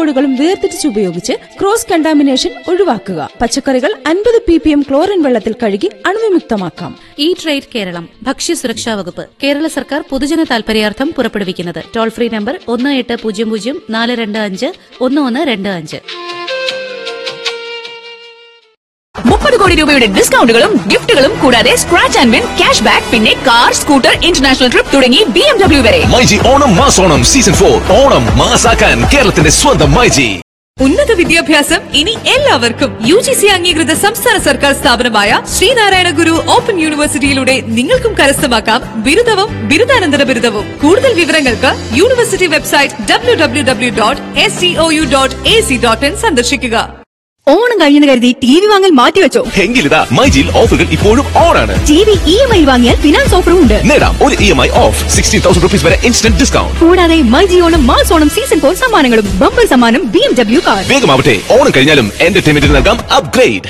കോഡുകളും വേർതിരിച്ച് ഉപയോഗിച്ച് cross contamination ഒഴിവാക്കുക പച്ചക്കറികൾ അൻപത് പി പി എം ക്ലോറിൻ വെള്ളത്തിൽ കഴുകി അണുവിമുക്തമാക്കാം ഈ ട്രേഡ് കേരളം ഭക്ഷ്യസുരക്ഷാ വകുപ്പ് കേരള സർക്കാർ പൊതുജന താൽപര്യാർത്ഥം പുറപ്പെടുവിക്കുന്നത് ടോൾ ഫ്രീ നമ്പർ ഒന്ന് എട്ട് പൂജ്യം പൂജ്യം നാല് രണ്ട് അഞ്ച് ഒന്ന് ഒന്ന് രണ്ട് അഞ്ച് മുപ്പത് കോടി രൂപയുടെ ഡിസ്കൗണ്ടുകളും ഗിഫ്റ്റുകളും കൂടാതെ scratch and win cash back പിന്നെ കാർ സ്കൂട്ടർ ഇന്റർനാഷണൽ ട്രിപ്പ് തുടങ്ങി ബി എം ഡബ്ല്യു വരെ മൈജി ഓണം മാസോണം സീസൺ ഫോർ ഓണം മാസാക്കാൻ കേരളത്തിന്റെ സ്വന്തം മൈജി ഉന്നത വിദ്യാഭ്യാസം ഇനി എല്ലാവർക്കും യു ജി സി അംഗീകൃത സംസ്ഥാന സർക്കാർ സ്ഥാപനമായ ശ്രീനാരായണ ഗുരു ഓപ്പൺ യൂണിവേഴ്സിറ്റിയിലൂടെ നിങ്ങൾക്കും കരസ്ഥമാക്കാം ബിരുദവും ബിരുദാനന്തര ബിരുദവും കൂടുതൽ വിവരങ്ങൾക്ക് university website W W W dot S C O U dot A C dot in സന്ദർശിക്കുക ഓണം കഴിഞ്ഞെന്ന് കരുതി ടി വി വാങ്ങൽ മാറ്റിവെച്ചോ എങ്കിലിതാ മൈജിയിൽ ഓഫറുകൾ ഇപ്പോഴും ഓൺ ആണ് T V E M I വാങ്ങിയാൽ ഫിനാൻസ് ഓഫറും ഉണ്ട് നേടാം ഒരു E M I of sixteen thousand rupees വരെ ഇൻസ്റ്റന്റ് ഡിസ്കൗണ്ട് കൂടാതെ myG Onam mass Onam season four സമ്മാനങ്ങളും ബമ്പർ സമ്മാനം ബി എം ഡബ്ല്യു കാർ വേഗമാവട്ടെ ഓണം കഴിഞ്ഞാലും എന്റർടൈൻമെന്റിന് നൽകാം അപ്ഗ്രേഡ്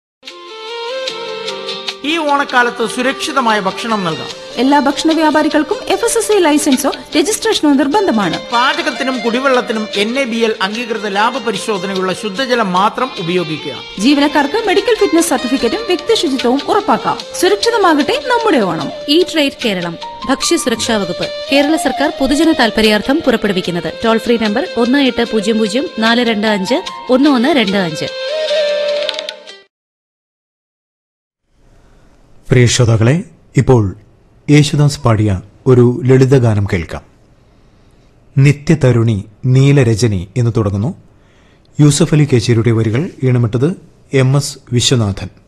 ഈ ഓണക്കാലത്ത് സുരക്ഷിതമായ ഭക്ഷണം നൽകാം എല്ലാ ഭക്ഷണ വ്യാപാരികൾക്കും എഫ് എസ് എസ് ഐ ലൈസൻസോ രജിസ്ട്രേഷനോ നിർബന്ധമാണ് പാചകത്തിനും കുടിവെള്ളത്തിനും എൻ എ ബി എൽ അംഗീകൃത ലാഭ പരിശോധനയുള്ള ശുദ്ധജലം മാത്രം ഉപയോഗിക്കുക ജീവനക്കാർക്ക് മെഡിക്കൽ ഫിറ്റ്നസ് സർട്ടിഫിക്കറ്റും വ്യക്തി ശുചിത്വവും ഉറപ്പാക്കാം സുരക്ഷിതമാകട്ടെ നമ്മുടെ ഓണം ഈ ട്രേഡ് കേരളം ഭക്ഷ്യസുരക്ഷാ വകുപ്പ് കേരള സർക്കാർ പൊതുജന താൽപര്യാർത്ഥം പുറപ്പെടുവിക്കുന്നത് ടോൾ ഫ്രീ നമ്പർ ഒന്ന് എട്ട് പൂജ്യം പൂജ്യം നാല് രണ്ട് അഞ്ച് ഒന്ന് ഒന്ന് രണ്ട് അഞ്ച് പ്രിയ ശ്രോതാക്കളെ ഇപ്പോൾ യേശുദാസ് പാടിയ ഒരു ലളിതഗാനം കേൾക്കാം നിത്യതരുണി നീലരജനി എന്ന് തുടങ്ങുന്നു യൂസഫ് അലി കേച്ചേരിയുടെ വരികൾ ഈണമിട്ടത് എം എസ് വിശ്വനാഥൻ